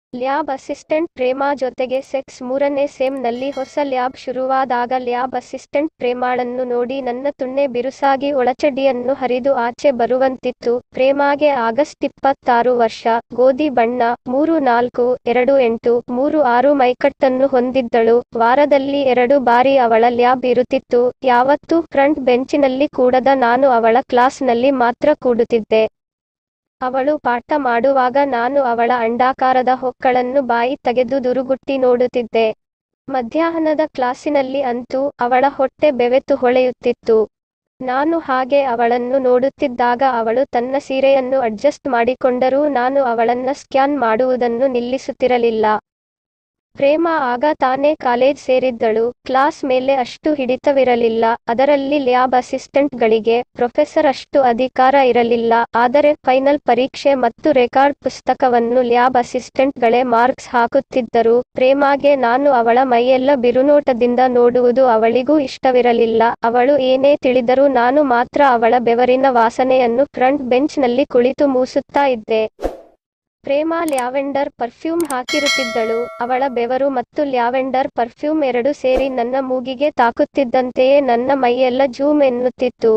lab assistant Prema ಜೊತೆಗೆ sex ಮೂರನೇ sem ನಲ್ಲಿ ಹೊಸ ಲ್ಯಾಬ್ ಶುರುವಾದಾಗ ಲ್ಯಾಬ್ ಅಸಿಸ್ಟೆಂಟ್ ಪ್ರೇಮಾಳನ್ನು ನೋಡಿ ನನ್ನ ತುಣ್ಣೆ ಬಿರುಸಾಗಿ ಒಳಚಡ್ಡಿಯನ್ನು ಹರಿದು ಆಚೆ ಬರುವಂತಿತ್ತು ಪ್ರೇಮಾಗೆ ಆಗಸ್ಟ್ ಇಪ್ಪತ್ತಾರು ವರ್ಷ ಗೋಧಿ ಬಣ್ಣ ಮೂರು ನಾಲ್ಕು ಎರಡು ಎಂಟು ಮೂರು ಆರು ಮೈಕಟ್ಟನ್ನು ಹೊಂದಿದ್ದಳು ವಾರದಲ್ಲಿ ಎರಡು ಬಾರಿ ಅವಳ ಲ್ಯಾಬ್ ಇರುತ್ತಿತ್ತು ಯಾವತ್ತೂ ಫ್ರಂಟ್ ಬೆಂಚಿನಲ್ಲಿ ಕೂಡದ ನಾನು ಅವಳ ಕ್ಲಾಸ್ನಲ್ಲಿ ಮಾತ್ರ ಕೂಡುತ್ತಿದ್ದೆ ಅವಳು ಪಾಠ ಮಾಡುವಾಗ ನಾನು ಅವಳ ಅಂಡಾಕಾರದ ಹೊಕ್ಕಳನ್ನು ಬಾಯಿ ತೆಗೆದು ದುರುಗುಟ್ಟಿ ನೋಡುತ್ತಿದ್ದೆ ಮಧ್ಯಾಹ್ನದ ಕ್ಲಾಸಿನಲ್ಲಿ ಅಂತೂ ಅವಳ ಹೊಟ್ಟೆ ಬೆವೆತು ಹೊಳೆಯುತ್ತಿತ್ತು ನಾನು ಹಾಗೆ ಅವಳನ್ನು ನೋಡುತ್ತಿದ್ದಾಗ ಅವಳು ತನ್ನ ಸೀರೆಯನ್ನು ಅಡ್ಜಸ್ಟ್ ಮಾಡಿಕೊಂಡರೂ ನಾನು ಅವಳನ್ನ ಸ್ಕ್ಯಾನ್ ಮಾಡುವುದನ್ನು ನಿಲ್ಲಿಸುತ್ತಿರಲಿಲ್ಲ ಪ್ರೇಮ ಆಗ ತಾನೇ ಕಾಲೇಜ್ ಸೇರಿದ್ದಳು ಕ್ಲಾಸ್ ಮೇಲೆ ಅಷ್ಟು ಹಿಡಿತವಿರಲಿಲ್ಲ ಅದರಲ್ಲಿ ಲ್ಯಾಬ್ ಅಸಿಸ್ಟೆಂಟ್ಗಳಿಗೆ ಪ್ರೊಫೆಸರ್ ಅಷ್ಟು ಅಧಿಕಾರ ಇರಲಿಲ್ಲ ಆದರೆ ಫೈನಲ್ ಪರೀಕ್ಷೆ ಮತ್ತು ರೆಕಾರ್ಡ್ ಪುಸ್ತಕವನ್ನು ಲ್ಯಾಬ್ ಅಸಿಸ್ಟೆಂಟ್ಗಳೇ ಮಾರ್ಕ್ಸ್ ಹಾಕುತ್ತಿದ್ದರು ಪ್ರೇಮಾಗೆ ನಾನು ಅವಳ ಮೈಯೆಲ್ಲ ಬಿರುನೋಟದಿಂದ ನೋಡುವುದು ಅವಳಿಗೂ ಇಷ್ಟವಿರಲಿಲ್ಲ ಅವಳು ಏನೇ ತಿಳಿದರೂ ನಾನು ಮಾತ್ರ ಅವಳ ಬೆವರಿನ ವಾಸನೆಯನ್ನು ಫ್ರಂಟ್ ಬೆಂಚ್ನಲ್ಲಿ ಕುಳಿತು ಮೂಸುತ್ತಾ ಇದ್ದೆ ಪ್ರೇಮ ಲ್ಯಾವೆಂಡರ್ ಪರ್ಫ್ಯೂಮ್ ಹಾಕಿರುತ್ತಿದ್ದಳು ಅವಳ ಬೆವರು ಮತ್ತು ಲ್ಯಾವೆಂಡರ್ ಪರ್ಫ್ಯೂಮ್ ಎರಡು ಸೇರಿ ನನ್ನ ಮೂಗಿಗೆ ತಾಕುತ್ತಿದ್ದಂತೆಯೇ ನನ್ನ ಮೈಯೆಲ್ಲ ಜೂಮ್ ಎನ್ನುತ್ತಿತ್ತು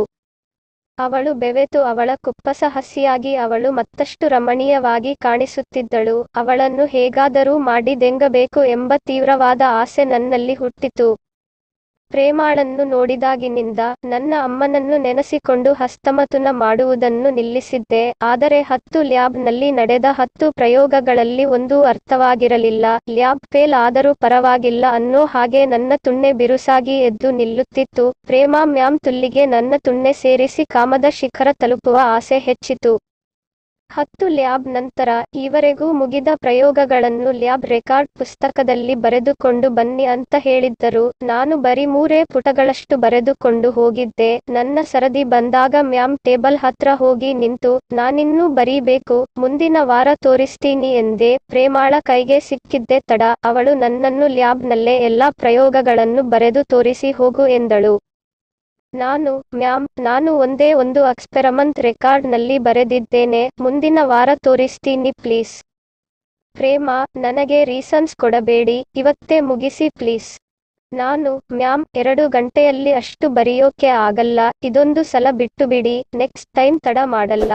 ಅವಳು ಬೆವೆತು ಅವಳ ಕುಪ್ಪಸ ಹಸಿಯಾಗಿ ಅವಳು ಮತ್ತಷ್ಟು ರಮಣೀಯವಾಗಿ ಕಾಣಿಸುತ್ತಿದ್ದಳು ಅವಳನ್ನು ಹೇಗಾದರೂ ಮಾಡಿ ದೆಂಗಬೇಕು ಎಂಬ ತೀವ್ರವಾದ ಆಸೆ ನನ್ನಲ್ಲಿ ಹುಟ್ಟಿತು ಪ್ರೇಮಾಳನ್ನು ನೋಡಿದಾಗಿನಿಂದ ನನ್ನ ಅಮ್ಮನನ್ನು ನೆನೆಸಿಕೊಂಡು ಹಸ್ತಮತುನ ಮಾಡುವುದನ್ನು ನಿಲ್ಲಿಸಿದ್ದೆ ಆದರೆ ಹತ್ತು ಲ್ಯಾಬ್ನಲ್ಲಿ ನಡೆದ ಹತ್ತು ಪ್ರಯೋಗಗಳಲ್ಲಿ ಒಂದೂ ಅರ್ಥವಾಗಿರಲಿಲ್ಲ ಲ್ಯಾಬ್ ಫೇಲ್ ಆದರೂ ಪರವಾಗಿಲ್ಲ ಅನ್ನೋ ಹಾಗೆ ನನ್ನ ತುಣ್ಣೆ ಬಿರುಸಾಗಿ ಎದ್ದು ನಿಲ್ಲುತ್ತಿತ್ತು ಪ್ರೇಮಾ ಮ್ಯಾಮ್ ತುಲ್ಲಿಗೆ ನನ್ನ ತುಣ್ಣೆ ಸೇರಿಸಿ ಕಾಮದ ಶಿಖರ ತಲುಪುವ ಆಸೆ ಹೆಚ್ಚಿತು ಹತ್ತು ಲ್ಯಾಬ್ ನಂತರ ಈವರೆಗೂ ಮುಗಿದ ಪ್ರಯೋಗಗಳನ್ನು ಲ್ಯಾಬ್ ರೆಕಾರ್ಡ್ ಪುಸ್ತಕದಲ್ಲಿ ಬರೆದುಕೊಂಡು ಬನ್ನಿ ಅಂತ ಹೇಳಿದ್ದರು ನಾನು ಬರೀ ಮೂರೇ ಪುಟಗಳಷ್ಟು ಬರೆದುಕೊಂಡು ಹೋಗಿದ್ದೆ ನನ್ನ ಸರದಿ ಬಂದಾಗ ಮ್ಯಾಮ್ ಟೇಬಲ್ ಹತ್ರ ಹೋಗಿ ನಿಂತು ನಾನಿನ್ನೂ ಬರೀಬೇಕು ಮುಂದಿನ ವಾರ ತೋರಿಸ್ತೀನಿ ಎಂದೆ ಪ್ರೇಮಾಳ ಕೈಗೆ ಸಿಕ್ಕಿದ್ದೆ ತಡ ಅವಳು ನನ್ನನ್ನು ಲ್ಯಾಬ್ನಲ್ಲೇ ಎಲ್ಲಾ ಪ್ರಯೋಗಗಳನ್ನು ಬರೆದು ತೋರಿಸಿ ಹೋಗು ಎಂದಳು ನಾನು ಮ್ಯಾಮ್ ನಾನು ಒಂದೇ ಒಂದು ಎಕ್ಸ್ಪೆರಮಂತ್ ರೆಕಾರ್ಡ್ನಲ್ಲಿ ಬರೆದಿದ್ದೇನೆ ಮುಂದಿನ ವಾರ ತೋರಿಸ್ತೀನಿ ಪ್ಲೀಸ್ ಪ್ರೇಮ ನನಗೆ ರೀಸನ್ಸ್ ಕೊಡಬೇಡಿ ಇವತ್ತೇ ಮುಗಿಸಿ ಪ್ಲೀಸ್ ನಾನು ಮ್ಯಾಮ್ ಎರಡು ಗಂಟೆಯಲ್ಲಿ ಅಷ್ಟು ಬರೆಯೋಕೆ ಆಗಲ್ಲ ಇದೊಂದು ಸಲ ಬಿಟ್ಟುಬಿಡಿ ನೆಕ್ಸ್ಟ್ ಟೈಮ್ ತಡ ಮಾಡಲ್ಲ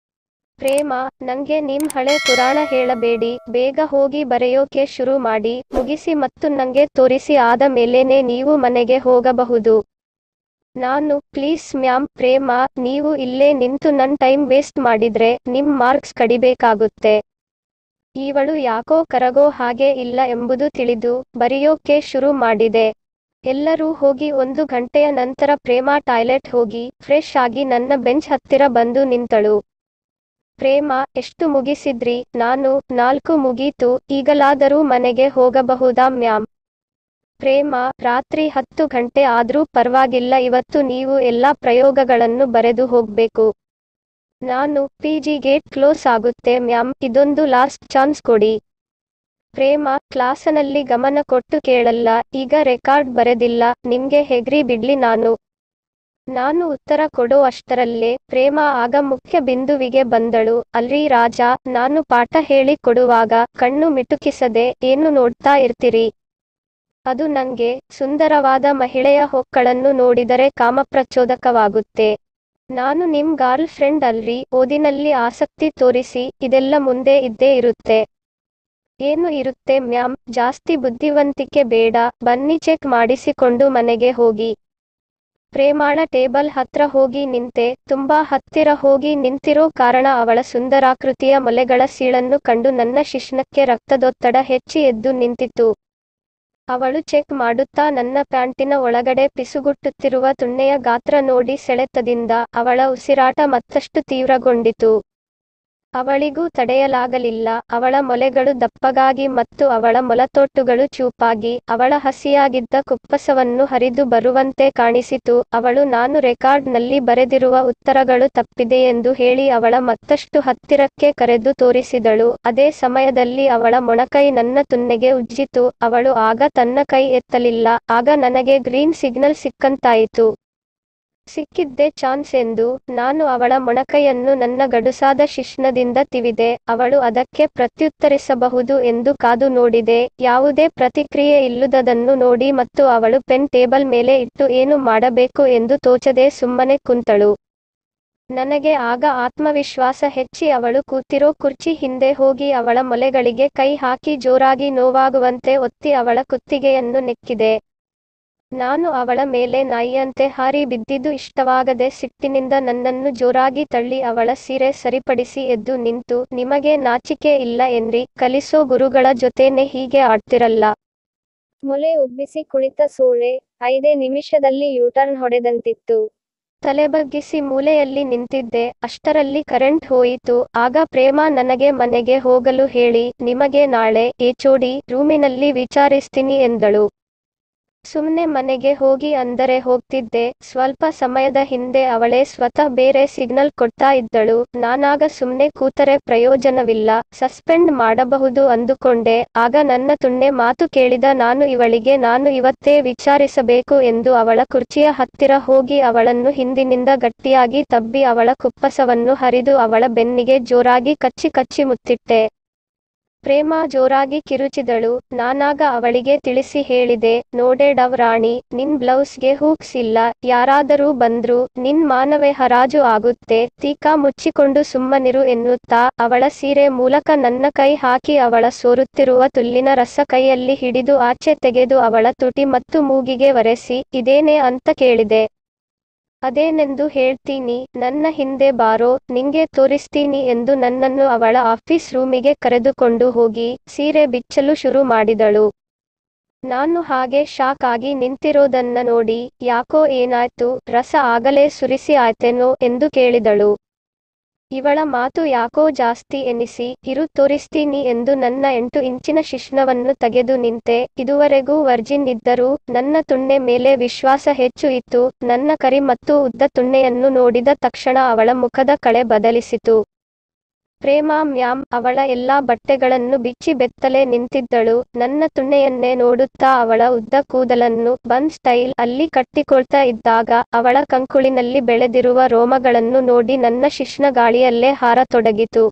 ಪ್ರೇಮ ನಂಗೆ ನಿಮ್ ಹಳೆ ಪುರಾಣ ಹೇಳಬೇಡಿ ಬೇಗ ಹೋಗಿ ಬರೆಯೋಕೆ ಶುರು ಮಾಡಿ ಮುಗಿಸಿ ಮತ್ತು ನಂಗೆ ತೋರಿಸಿ ಆದ ಮೇಲೇನೆ ನೀವು ಮನೆಗೆ ಹೋಗಬಹುದು ನಾನು ಪ್ಲೀಸ್ ಮ್ಯಾಮ್ ಪ್ರೇಮ ನೀವು ಇಲ್ಲೇ ನಿಂತು ನನ್ ಟೈಮ್ ವೇಸ್ಟ್ ಮಾಡಿದ್ರೆ ನಿಮ್ ಮಾರ್ಕ್ಸ್ ಕಡಿಬೇಕಾಗುತ್ತೆ ಇವಳು ಯಾಕೋ ಕರಗೋ ಹಾಗೆ ಇಲ್ಲ ಎಂಬುದು ತಿಳಿದು ಬರೆಯೋಕೆ ಶುರು ಮಾಡಿದೆ ಎಲ್ಲರೂ ಹೋಗಿ ಒಂದು ಗಂಟೆಯ ನಂತರ ಪ್ರೇಮ ಟಾಯ್ಲೆಟ್ ಹೋಗಿ ಫ್ರೆಶ್ ಆಗಿ ನನ್ನ ಬೆಂಚ್ ಹತ್ತಿರ ಬಂದು ನಿಂತಳು ಪ್ರೇಮ ಎಷ್ಟು ಮುಗಿಸಿದ್ರಿ ನಾನು ನಾಲ್ಕು ಮುಗೀತು ಈಗಲಾದರೂ ಮನೆಗೆ ಹೋಗಬಹುದಾ ಮ್ಯಾಮ್ ಪ್ರೇಮ ರಾತ್ರಿ ಹತ್ತು ಗಂಟೆ ಆದ್ರೂ ಪರ್ವಾಗಿಲ್ಲ ಇವತ್ತು ನೀವು ಎಲ್ಲಾ ಪ್ರಯೋಗಗಳನ್ನು ಬರೆದು ಹೋಗ್ಬೇಕು ನಾನು ಪಿಜಿ ಗೇಟ್ ಕ್ಲೋಸ್ ಆಗುತ್ತೆ ಮ್ಯಾಮ್ ಇದೊಂದು ಲಾಸ್ಟ್ ಚಾನ್ಸ್ ಕೊಡಿ ಪ್ರೇಮ ಕ್ಲಾಸನಲ್ಲಿ ಗಮನ ಕೊಟ್ಟು ಕೇಳಲ್ಲ ಈಗ ರೆಕಾರ್ಡ್ ಬರೆದಿಲ್ಲ ನಿಮ್ಗೆ ಹೆಗ್ರಿ ಬಿಡ್ಲಿ ನಾನು ನಾನು ಉತ್ತರ ಕೊಡೋ ಅಷ್ಟರಲ್ಲೇ ಪ್ರೇಮ ಆಗ ಮುಖ್ಯ ಬಿಂದುವಿಗೆ ಬಂದಳು ಅಲ್ರಿ ರಾಜ ನಾನು ಪಾಠ ಹೇಳಿ ಕೊಡುವಾಗ ಕಣ್ಣು ಮಿಟುಕಿಸದೆ ಏನು ನೋಡ್ತಾ ಇರ್ತೀರಿ ಅದು ನಂಗೆ ಸುಂದರವಾದ ಮಹಿಳೆಯ ಹೊಕ್ಕಳನ್ನು ನೋಡಿದರೆ ಕಾಮಪ್ರಚೋದಕವಾಗುತ್ತೆ ನಾನು ನಿಮ್ ಗರ್ಲ್ ಫ್ರೆಂಡ್ ಅಲ್ರಿ ಓದಿನಲ್ಲಿ ಆಸಕ್ತಿ ತೋರಿಸಿ ಇದೆಲ್ಲ ಮುಂದೆ ಇದ್ದೇ ಇರುತ್ತೆ ಏನು ಇರುತ್ತೆ ಮ್ಯಾಮ್ ಜಾಸ್ತಿ ಬುದ್ಧಿವಂತಿಕೆ ಬೇಡ ಬನ್ನಿ ಚೆಕ್ ಮಾಡಿಸಿಕೊಂಡು ಮನೆಗೆ ಹೋಗಿ ಪ್ರೇಮಾಳ ಟೇಬಲ್ ಹತ್ರ ಹೋಗಿ ನಿಂತೆ ತುಂಬಾ ಹತ್ತಿರ ಹೋಗಿ ನಿಂತಿರೋ ಕಾರಣ ಅವಳ ಸುಂದರಾಕೃತಿಯ ಮೊಲೆಗಳ ಸೀಳನ್ನು ಕಂಡು ನನ್ನ ಶಿಶ್ನಕ್ಕೆ ರಕ್ತದೊತ್ತಡ ಹೆಚ್ಚಿ ಎದ್ದು ನಿಂತಿತು ಅವಳು ಚೆಕ್ ಮಾಡುತ್ತಾ ನನ್ನ ಪ್ಯಾಂಟಿನ ಒಳಗಡೆ ಪಿಸುಗುಟ್ಟುತ್ತಿರುವ ತುಣ್ಣೆಯ ಗಾತ್ರ ನೋಡಿ ಸೆಳೆತದಿಂದ ಅವಳ ಉಸಿರಾಟ ಮತ್ತಷ್ಟು ತೀವ್ರಗೊಂಡಿತು ಅವಳಿಗೂ ತಡೆಯಲಾಗಲಿಲ್ಲ ಅವಳ ಮೊಲೆಗಳು ದಪ್ಪಗಾಗಿ ಮತ್ತು ಅವಳ ಮೊಲತೊಟ್ಟುಗಳು ಚೂಪಾಗಿ ಅವಳ ಹಸಿಯಾಗಿದ್ದ ಕುಪ್ಪಸವನ್ನು ಹರಿದು ಬರುವಂತೆ ಕಾಣಿಸಿತು ಅವಳು ನಾನು ರೆಕಾರ್ಡ್ನಲ್ಲಿ ಬರೆದಿರುವ ಉತ್ತರಗಳು ತಪ್ಪಿದೆ ಎಂದು ಹೇಳಿ ಅವಳ ಮತ್ತಷ್ಟು ಹತ್ತಿರಕ್ಕೆ ಕರೆದು ತೋರಿಸಿದಳು ಅದೇ ಸಮಯದಲ್ಲಿ ಅವಳ ಮೊಣಕೈ ನನ್ನ ತುನ್ನೆಗೆ ಉಜ್ಜಿತು ಅವಳು ಆಗ ತನ್ನ ಕೈ ಎತ್ತಲಿಲ್ಲ ಆಗ ನನಗೆ ಗ್ರೀನ್ ಸಿಗ್ನಲ್ ಸಿಕ್ಕಂತಾಯಿತು ಸಿಕ್ಕಿದ್ದೇ ಚಾನ್ಸ್ ಎಂದು ನಾನು ಅವಳ ಮೊಣಕೈಯನ್ನು ನನ್ನ ಗಡುಸಾದ ಶಿಶ್ನದಿಂದ ತಿವಿದೆ ಅವಳು ಅದಕ್ಕೆ ಪ್ರತ್ಯುತ್ತರಿಸಬಹುದು ಎಂದು ಕಾದು ನೋಡಿದೆ ಯಾವುದೇ ಪ್ರತಿಕ್ರಿಯೆ ಇಲ್ಲುದನ್ನು ನೋಡಿ ಮತ್ತು ಅವಳು ಪೆನ್ ಟೇಬಲ್ ಮೇಲೆ ಇಟ್ಟು ಏನು ಮಾಡಬೇಕು ಎಂದು ತೋಚದೆ ಸುಮ್ಮನೆ ಕುಂತಳು ನನಗೆ ಆಗ ಆತ್ಮವಿಶ್ವಾಸ ಹೆಚ್ಚಿ ಅವಳು ಕೂತಿರೋ ಕುರ್ಚಿ ಹಿಂದೆ ಹೋಗಿ ಅವಳ ಮೊಲೆಗಳಿಗೆ ಕೈ ಹಾಕಿ ಜೋರಾಗಿ ನೋವಾಗುವಂತೆ ಒತ್ತಿ ಅವಳ ಕುತ್ತಿಗೆಯನ್ನು ನೆಕ್ಕಿದೆ ನಾನು ಅವಳ ಮೇಲೆ ನಾಯಿಯಂತೆ ಹಾರಿ ಬಿದ್ದಿದ್ದು ಇಷ್ಟವಾಗದೆ ಸಿಟ್ಟಿನಿಂದ ನನ್ನನ್ನು ಜೋರಾಗಿ ತಳ್ಳಿ ಅವಳ ಸೀರೆ ಸರಿಪಡಿಸಿ ಎದ್ದು ನಿಂತು ನಿಮಗೆ ನಾಚಿಕೆ ಇಲ್ಲ ಎನ್ರಿ ಕಲಿಸೋ ಗುರುಗಳ ಜೊತೆನೆ ಹೀಗೆ ಆಡ್ತಿರಲ್ಲ ಮೊಲೆ ಉಬ್ಬಿಸಿ ಕುಳಿತ ಸೂಳೆ ಐದೇ ನಿಮಿಷದಲ್ಲಿ ಯೂಟರ್ನ್ ಹೊಡೆದಂತಿತ್ತು ತಲೆಬಗ್ಗಿಸಿ ಮೂಲೆಯಲ್ಲಿ ನಿಂತಿದ್ದೆ ಅಷ್ಟರಲ್ಲಿ ಕರೆಂಟ್ ಹೋಯಿತು ಆಗ ಪ್ರೇಮ ನನಗೆ ಮನೆಗೆ ಹೋಗಲು ಹೇಳಿ ನಿಮಗೆ ನಾಳೆ ಏಚೋಡಿ ರೂಮಿನಲ್ಲಿ ವಿಚಾರಿಸ್ತೀನಿ ಎಂದಳು ಸುಮ್ನೆ ಮನೆಗೆ ಹೋಗಿ ಅಂದರೆ ಹೋಗ್ತಿದ್ದೆ ಸ್ವಲ್ಪ ಸಮಯದ ಹಿಂದೆ ಅವಳೇ ಸ್ವತಃ ಬೇರೆ ಸಿಗ್ನಲ್ ಕೊಡ್ತಾ ಇದ್ದಳು ನಾನಾಗ ಸುಮ್ನೆ ಕೂತರೆ ಪ್ರಯೋಜನವಿಲ್ಲ ಸಸ್ಪೆಂಡ್ ಮಾಡಬಹುದು ಅಂದುಕೊಂಡೆ ಆಗ ನನ್ನ ತುಣ್ಣೆ ಮಾತು ಕೇಳಿದ ನಾನು ಇವಳಿಗೆ ನಾನು ಇವತ್ತೇ ವಿಚಾರಿಸಬೇಕು ಎಂದು ಅವಳ ಕುರ್ಚಿಯ ಹತ್ತಿರ ಹೋಗಿ ಅವಳನ್ನು ಹಿಂದಿನಿಂದ ಗಟ್ಟಿಯಾಗಿ ತಬ್ಬಿ ಅವಳ ಕುಪ್ಪಸವನ್ನು ಹರಿದು ಅವಳ ಬೆನ್ನಿಗೆ ಜೋರಾಗಿ ಕಚ್ಚಿ ಕಚ್ಚಿ ಮುತ್ತಿಟ್ಟೆ ಪ್ರೇಮ ಜೋರಾಗಿ ಕಿರುಚಿದಳು ನಾನಾಗ ಅವಳಿಗೆ ತಿಳಿಸಿ ಹೇಳಿದೆ ನೋಡೆ ಡವ್ ರಾಣಿ ನಿನ್ ಬ್ಲೌಸ್ಗೆ ಹೂಕ್ಸ್ ಇಲ್ಲ ಯಾರಾದರೂ ಬಂದ್ರು ನಿನ್ ಮಾನವೇ ಹರಾಜು ಆಗುತ್ತೆ ತೀಕ ಮುಚ್ಚಿಕೊಂಡು ಸುಮ್ಮನಿರು ಎನ್ನುತ್ತಾ ಅವಳ ಸೀರೆ ಮೂಲಕ ನನ್ನ ಕೈ ಹಾಕಿ ಅವಳ ಸೋರುತ್ತಿರುವ ತುಲ್ಲಿನ ರಸ ಕೈಯಲ್ಲಿ ಹಿಡಿದು ಆಚೆ ತೆಗೆದು ಅವಳ ತುಟಿ ಮತ್ತು ಮೂಗಿಗೆ ಒರೆಸಿ ಇದೇನೆ ಅಂತ ಕೇಳಿದೆ ಅದೇನೆಂದು ಹೇಳ್ತೀನಿ ನನ್ನ ಹಿಂದೆ ಬಾರೋ ನಿಂಗೆ ತೋರಿಸ್ತೀನಿ ಎಂದು ನನ್ನನ್ನು ಅವಳ ಆಫೀಸ್ ರೂಮಿಗೆ ಕರೆದುಕೊಂಡು ಹೋಗಿ ಸೀರೆ ಬಿಚ್ಚಲು ಶುರು ಮಾಡಿದಳು ನಾನು ಹಾಗೆ ಶಾಕ್ ಆಗಿ ನಿಂತಿರೋದನ್ನ ನೋಡಿ ಯಾಕೋ ಏನಾಯ್ತು ರಸ ಆಗಲೇ ಸುರಿಸಿ ಆಯ್ತೇನೋ ಎಂದು ಕೇಳಿದಳು ಇವಳ ಮಾತು ಯಾಕೋ ಜಾಸ್ತಿ ಎನಿಸಿ ಇರು ತೋರಿಸ್ತೀನಿ ಎಂದು ನನ್ನ ಎಂಟು ಇಂಚಿನ ಶಿಶ್ನವನ್ನು ತೆಗೆದು ನಿಂತೆ ಇದುವರೆಗೂ ವರ್ಜಿನ್ ಇದ್ದರೂ ನನ್ನ ತುಣ್ಣೆ ಮೇಲೆ ವಿಶ್ವಾಸ ಹೆಚ್ಚು ಇತ್ತು ನನ್ನ ಕರಿ ಮತ್ತು ಉದ್ದ ತುಣ್ಣೆಯನ್ನು ನೋಡಿದ ತಕ್ಷಣ ಅವಳ ಮುಖದ ಕಳೆ ಬದಲಿಸಿತು ಪ್ರೇಮ ಮ್ಯಾಮ್ ಅವಳ ಎಲ್ಲಾ ಬಟ್ಟೆಗಳನ್ನು ಬಿಚ್ಚಿ ಬೆತ್ತಲೆ ನಿಂತಿದ್ದಳು ನನ್ನ ತುಣ್ಣೆಯನ್ನೇ ನೋಡುತ್ತಾ ಅವಳ ಉದ್ದ ಕೂದಲನ್ನು ಬನ್ ಸ್ಟೈಲ್ ಅಲ್ಲಿ ಕಟ್ಟಿಕೊಳ್ತಾ ಇದ್ದಾಗ ಅವಳ ಕಂಕುಳಿನಲ್ಲಿ ಬೆಳೆದಿರುವ ರೋಮಗಳನ್ನು ನೋಡಿ ನನ್ನ ಶಿಶ್ನ ಗಾಳಿಯಲ್ಲೇ ಹಾರತೊಡಗಿತು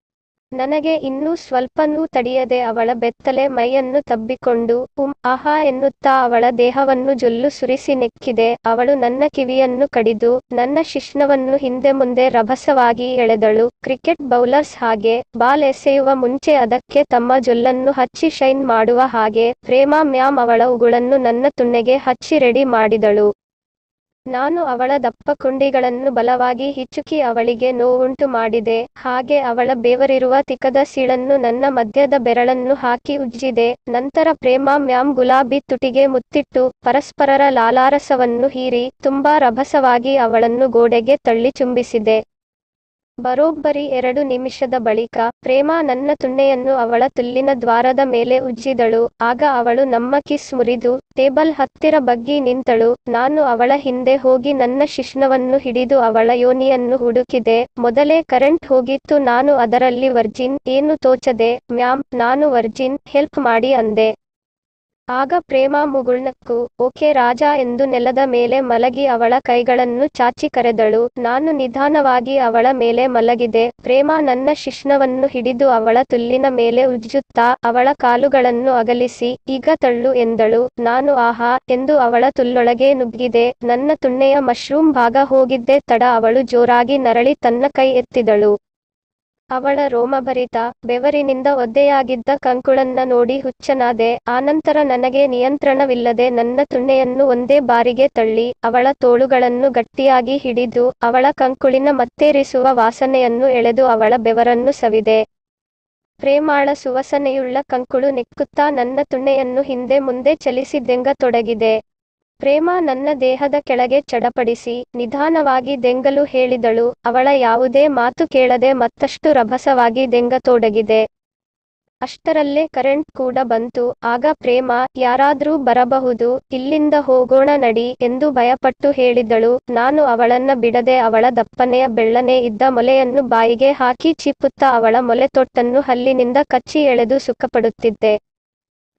ನನಗೆ ಇನ್ನೂ ಸ್ವಲ್ಪನೂ ತಡೆಯದೆ ಅವಳ ಬೆತ್ತಲೆ ಮೈಯನ್ನು ತಬ್ಬಿಕೊಂಡು ಉಂ ಆಹಾ ಎನ್ನುತ್ತಾ ಅವಳ ದೇಹವನ್ನು ಜೊಲ್ಲು ಸುರಿಸಿ ನೆಕ್ಕಿದೆ ಅವಳು ನನ್ನ ಕಿವಿಯನ್ನು ಕಡಿದು ನನ್ನ ಶಿಶ್ನವನ್ನು ಹಿಂದೆ ಮುಂದೆ ರಭಸವಾಗಿ ಎಳೆದಳು ಕ್ರಿಕೆಟ್ ಬೌಲರ್ಸ್ ಹಾಗೆ ಬಾಲ್ ಎಸೆಯುವ ಮುಂಚೆ ಅದಕ್ಕೆ ತಮ್ಮ ಜೊಲ್ಲನ್ನು ಹಚ್ಚಿ ಶೈನ್ ಮಾಡುವ ಹಾಗೆ ಪ್ರೇಮ ಮ್ಯಾಮ್ ಅವಳ ಉಗುಳನ್ನು ನನ್ನ ತುಣ್ಣೆಗೆ ಹಚ್ಚಿ ರೆಡಿ ಮಾಡಿದಳು ನಾನು ಅವಳ ದಪ್ಪ ಕುಂಡಿಗಳನ್ನು ಬಲವಾಗಿ ಹಿಚ್ಚುಕಿ ಅವಳಿಗೆ ನೋವುಂಟು ಮಾಡಿದೆ ಹಾಗೆ ಅವಳ ಬೇವರಿರುವ ತಿಕದ ಸೀಳನ್ನು ನನ್ನ ಮಧ್ಯದ ಬೆರಳನ್ನು ಹಾಕಿ ಉಜ್ಜಿದೆ ನಂತರ ಪ್ರೇಮ ಮ್ಯಾಮ್ ಗುಲಾಬಿ ತುಟಿಗೆ ಮುತ್ತಿಟ್ಟು ಪರಸ್ಪರರ ಲಾಲಾರಸವನ್ನು ಹೀರಿ ತುಂಬಾ ರಭಸವಾಗಿ ಅವಳನ್ನು ಗೋಡೆಗೆ ತಳ್ಳಿ ಚುಂಬಿಸಿದೆ ಬರೋಬ್ಬರಿ ಎರಡು ನಿಮಿಷದ ಬಳಿಕ ಪ್ರೇಮ ನನ್ನ ತುಣ್ಣೆಯನ್ನು ಅವಳ ತುಲ್ಲಿನ ದ್ವಾರದ ಮೇಲೆ ಉಜ್ಜಿದಳು ಆಗ ಅವಳು ನಮ್ಮ ಕಿಸ್ ಮುರಿದು ಟೇಬಲ್ ಹತ್ತಿರ ಬಗ್ಗಿ ನಿಂತಳು ನಾನು ಅವಳ ಹಿಂದೆ ಹೋಗಿ ನನ್ನ ಶಿಶ್ನವನ್ನು ಹಿಡಿದು ಅವಳ ಯೋನಿಯನ್ನು ಹುಡುಕಿದೆ ಮೊದಲೇ ಕರೆಂಟ್ ಹೋಗಿತ್ತು ನಾನು ಅದರಲ್ಲಿ ವರ್ಜಿನ್ ಏನು ತೋಚದೆ ಮ್ಯಾಮ್ ನಾನು ವರ್ಜಿನ್ ಹೆಲ್ಪ್ ಮಾಡಿ ಅಂದೆ ಆಗ ಪ್ರೇಮ ಮುಗುಳ್ನಕ್ಕು ಓಕೆ ರಾಜ ಎಂದು ನೆಲದ ಮೇಲೆ ಮಲಗಿ ಅವಳ ಕೈಗಳನ್ನು ಚಾಚಿ ಕರೆದಳು ನಾನು ನಿಧಾನವಾಗಿ ಅವಳ ಮೇಲೆ ಮಲಗಿದೆ ಪ್ರೇಮ ನನ್ನ ಶಿಶ್ನವನ್ನು ಹಿಡಿದು ಅವಳ ತುಲ್ಲಿನ ಮೇಲೆ ಉಜ್ಜುತ್ತಾ ಅವಳ ಕಾಲುಗಳನ್ನು ಅಗಲಿಸಿ ಈಗ ತಳ್ಳು ಎಂದಳು ನಾನು ಆಹಾ ಎಂದು ಅವಳ ತುಲ್ಲೊಳಗೆ ನುಗ್ಗಿದೆ ನನ್ನ ತುಣ್ಣೆಯ ಮಶ್ರೂಮ್ ಭಾಗ ಹೋಗಿದ್ದೆ ತಡ ಅವಳು ಜೋರಾಗಿ ನರಳಿ ತನ್ನ ಕೈ ಎತ್ತಿದಳು ಅವಳ ರೋಮಭರಿತ ಬೆವರಿನಿಂದ ಒದ್ದೆಯಾಗಿದ್ದ ಕಂಕುಳನ್ನ ನೋಡಿ ಹುಚ್ಚನಾದೆ ಆನಂತರ ನನಗೆ ನಿಯಂತ್ರಣವಿಲ್ಲದೆ ನನ್ನ ತುಣ್ಣೆಯನ್ನು ಒಂದೇ ಬಾರಿಗೆ ತಳ್ಳಿ ಅವಳ ತೋಳುಗಳನ್ನು ಗಟ್ಟಿಯಾಗಿ ಹಿಡಿದು ಅವಳ ಕಂಕುಳಿನ ಮತ್ತೇರಿಸುವ ವಾಸನೆಯನ್ನು ಎಳೆದು ಅವಳ ಬೆವರನ್ನು ಸವಿದೆ ಪ್ರೇಮಾಳ ಸುವಾಸನೆಯುಳ್ಳ ಕಂಕುಳು ನೆಕ್ಕುತ್ತಾ ನನ್ನ ತುಣ್ಣೆಯನ್ನು ಹಿಂದೆ ಮುಂದೆ ಚಲಿಸಿ ದೆಂಗತೊಡಗಿದೆ ಪ್ರೇಮ ನನ್ನ ದೇಹದ ಕೆಳಗೆ ಚಡಪಡಿಸಿ ನಿಧಾನವಾಗಿ ದೆಂಗಲು ಹೇಳಿದಳು ಅವಳ ಯಾವುದೇ ಮಾತು ಕೇಳದೆ ಮತ್ತಷ್ಟು ರಭಸವಾಗಿ ದೆಂಗತೊಡಗಿದೆ ಅಷ್ಟರಲ್ಲೇ ಕರೆಂಟ್ ಕೂಡ ಬಂತು ಆಗ ಪ್ರೇಮ ಯಾರಾದ್ರೂ ಬರಬಹುದು ಇಲ್ಲಿಂದ ಹೋಗೋಣ ನಡಿ ಎಂದು ಭಯಪಟ್ಟು ಹೇಳಿದಳು ನಾನು ಅವಳನ್ನ ಬಿಡದೆ ಅವಳ ದಪ್ಪನೆಯ ಬೆಳ್ಳನೆ ಇದ್ದ ಮೊಲೆಯನ್ನು ಬಾಯಿಗೆ ಹಾಕಿ ಚಿಪ್ಪುತ್ತಾ ಅವಳ ಮೊಲೆ ತೊಟ್ಟನ್ನು ಹಲ್ಲಿನಿಂದ ಕಚ್ಚಿ ಎಳೆದು ಸುಖಪಡುತ್ತಿದ್ದೆ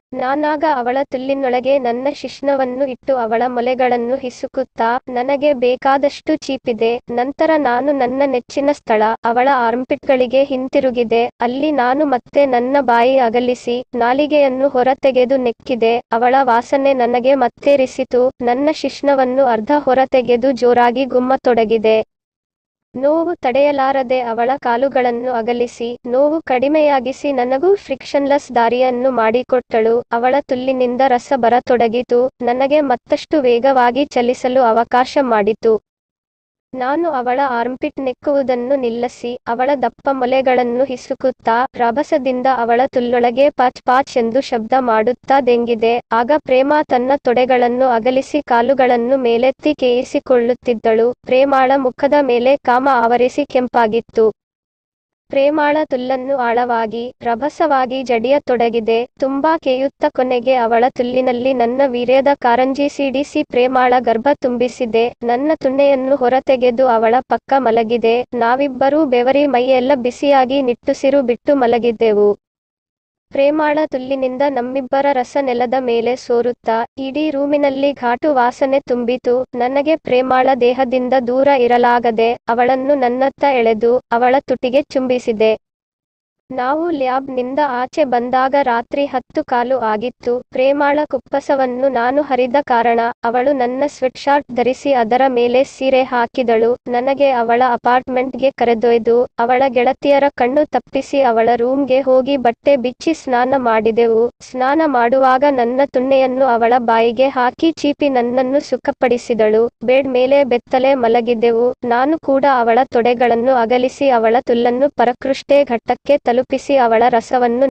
ನಾನಾಗ ಅವಳ ತುಲ್ಲಿನೊಳಗೆ ನನ್ನ ಶಿಶ್ನವನ್ನು ಇಟ್ಟು ಅವಳ ಮೊಲೆಗಳನ್ನು ಹಿಸುಕುತ್ತಾ ನನಗೆ ಬೇಕಾದಷ್ಟು ಚೀಪಿದೆ ನಂತರ ನಾನು ನನ್ನ ನೆಚ್ಚಿನ ಸ್ಥಳ ಅವಳ ಆರ್ಮ್ಪಿಟ್ಗಳಿಗೆ ಹಿಂತಿರುಗಿದೆ ಅಲ್ಲಿ ನಾನು ಮತ್ತೆ ನನ್ನ ಬಾಯಿ ಅಗಲಿಸಿ ನಾಲಿಗೆಯನ್ನು ಹೊರತೆಗೆದು ನೆಕ್ಕಿದೆ ಅವಳ ವಾಸನೆ ನನಗೆ ಮತ್ತೇರಿಸಿತು ನನ್ನ ಶಿಶ್ನವನ್ನು ಅರ್ಧ ಹೊರತೆಗೆದು ಜೋರಾಗಿ ಗುಮ್ಮತೊಡಗಿದೆ ನೋವು ತಡೆಯಲಾರದೆ ಅವಳ ಕಾಲುಗಳನ್ನು ಅಗಲಿಸಿ ನೋವು ಕಡಿಮೆಯಾಗಿಸಿ ನನಗೂ ಫ್ರಿಕ್ಷನ್ಲೆಸ್ ದಾರಿಯನ್ನು ಮಾಡಿಕೊಟ್ಟಳು ಅವಳ ತುಲ್ಲಿನಿಂದ ರಸ ಬರತೊಡಗಿತು ನನಗೆ ಮತ್ತಷ್ಟು ವೇಗವಾಗಿ ಚಲಿಸಲು ಅವಕಾಶ ಮಾಡಿತು ನಾನು ಅವಳ ಆರ್ಮ್ಪಿಟ್ ನೆಕ್ಕುವುದನ್ನು ನಿಲ್ಲಿಸಿ ಅವಳ ದಪ್ಪ ಮೊಲೆಗಳನ್ನು ಹಿಸುಕುತ್ತಾ ರಭಸದಿಂದ ಅವಳ ತುಲ್ಲೊಳಗೆ ಪಾಚ್ ಪಾಚ್ ಎಂದು ಶಬ್ದ ಮಾಡುತ್ತಾ ದೆಂಗಿದೆ ಆಗ ಪ್ರೇಮ ತನ್ನ ತೊಡೆಗಳನ್ನು ಅಗಲಿಸಿ ಕಾಲುಗಳನ್ನು ಮೇಲೆತ್ತಿ ಕೇಯಿಸಿಕೊಳ್ಳುತ್ತಿದ್ದಳು ಪ್ರೇಮಾಳ ಮುಖದ ಮೇಲೆ ಕಾಮ ಆವರಿಸಿ ಕೆಂಪಾಗಿತ್ತು ಪ್ರೇಮಾಳ ತುಲ್ಲನ್ನು ಆಳವಾಗಿ ರಭಸವಾಗಿ ಜಡಿಯತೊಡಗಿದೆ ತುಂಬಾ ಕೇಯುತ್ತ ಕೊನೆಗೆ ಅವಳ ತುಲ್ಲಿನಲ್ಲಿ ನನ್ನ ವೀರ್ಯದ ಕಾರಂಜಿ ಸಿಡಿಸಿ ಪ್ರೇಮಾಳ ಗರ್ಭ ತುಂಬಿಸಿದೆ ನನ್ನ ತುಣ್ಣೆಯನ್ನು ಹೊರತೆಗೆದು ಅವಳ ಪಕ್ಕ ಮಲಗಿದೆ ನಾವಿಬ್ಬರೂ ಬೆವರಿ ಮೈಯೆಲ್ಲ ಬಿಸಿಯಾಗಿ ನಿಟ್ಟುಸಿರು ಬಿಟ್ಟು ಮಲಗಿದ್ದೆವು ಪ್ರೇಮಾಳ ತುಲ್ಲಿನಿಂದ ನಮ್ಮಿಬ್ಬರ ರಸ ನೆಲದ ಮೇಲೆ ಸೋರುತ್ತಾ ಇಡೀ ರೂಮಿನಲ್ಲಿ ಘಾಟು ವಾಸನೆ ತುಂಬಿತು ನನಗೆ ಪ್ರೇಮಾಳ ದೇಹದಿಂದ ದೂರ ಇರಲಾಗದೆ ಅವಳನ್ನು ನನ್ನತ್ತ ಎಳೆದು ಅವಳ ತುಟಿಗೆ ಚುಂಬಿಸಿದೆ ನಾವು ಲ್ಯಾಬ್ನಿಂದ ಆಚೆ ಬಂದಾಗ ರಾತ್ರಿ ಹತ್ತು ಕಾಲು ಆಗಿತ್ತು ಪ್ರೇಮಾಳ ಕುಪ್ಪಸವನ್ನು ನಾನು ಹರಿದ ಕಾರಣ ಅವಳು ನನ್ನ ಸ್ವೆಟ್ಶಾರ್ಟ್ ಧರಿಸಿ ಅದರ ಮೇಲೆ ಸೀರೆ ಹಾಕಿದಳು ನನಗೆ ಅವಳ ಅಪಾರ್ಟ್ಮೆಂಟ್ಗೆ ಕರೆದೊಯ್ದು ಅವಳ ಗೆಳತಿಯರ ಕಣ್ಣು ತಪ್ಪಿಸಿ ಅವಳ ರೂಮ್ಗೆ ಹೋಗಿ ಬಟ್ಟೆ ಬಿಚ್ಚಿ ಸ್ನಾನ ಮಾಡಿದೆವು ಸ್ನಾನ ಮಾಡುವಾಗ ನನ್ನ ತುಣ್ಣೆಯನ್ನು ಅವಳ ಬಾಯಿಗೆ ಹಾಕಿ ಚೀಪಿ ನನ್ನನ್ನು ಸುಖಪಡಿಸಿದಳು ಬೆಡ್ ಮೇಲೆ ಬೆತ್ತಲೆ ಮಲಗಿದ್ದೆವು ನಾನು ಕೂಡ ಅವಳ ತೊಡೆಗಳನ್ನು ಅಗಲಿಸಿ ಅವಳ ತುಲ್ಲನ್ನು ಪರಕೃಷ್ಟೇ ಘಟ್ಟಕ್ಕೆ ತಲುಪಿಸಿ ಅವಳ ರಸವನ್ನು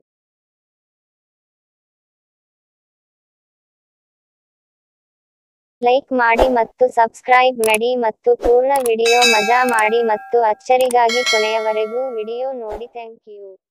ಲೈಕ್ ಮಾಡಿ ಮತ್ತು ಸಬ್ಸ್ಕ್ರೈಬ್ ಮಾಡಿ ಮತ್ತು ಪೂರ್ಣ ವಿಡಿಯೋ ಮಜಾ ಮಾಡಿ ಮತ್ತು ಅಚ್ಚರಿಗಾಗಿ ಕೊನೆಯವರೆಗೂ ವಿಡಿಯೋ ನೋಡಿ ಥ್ಯಾಂಕ್ ಯು